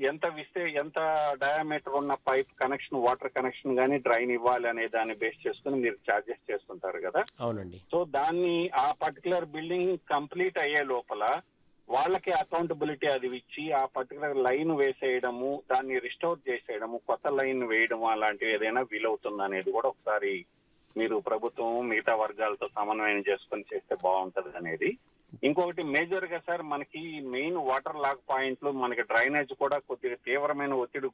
ఎంత విస్తే ఎంత డయామీటర్ ఉన్న పైప్ కనెక్షన్ వాటర్ కనెక్షన్ గానీ డ్రైన్ ఇవ్వాలి అనే దాన్ని బేస్ చేసుకుని మీరు చార్జెస్ చేస్తుంటారు కదా అవునండి సో దాన్ని ఆ పర్టికులర్ బిల్డింగ్ కంప్లీట్ అయ్యే లోపల వాళ్ళకి అకౌంటబిలిటీ అది ఇచ్చి ఆ పర్టికులర్ లైన్ వేసేయడము దాన్ని రిస్టోర్ చేసేయడము కొత్త లైన్ వేయడము అలాంటివి ఏదైనా వీలవుతుంది అనేది కూడా ఒకసారి మీరు ప్రభుత్వం మిగతా వర్గాలతో సమన్వయం చేసుకొని చేస్తే బాగుంటది అనేది ఇంకొకటి మేజర్ గా సార్ మనకి మెయిన్ వాటర్ లాక్ పాయింట్లు మనకి డ్రైనేజ్ కూడా కొద్దిగా తీవ్రమైన ఒత్తిడి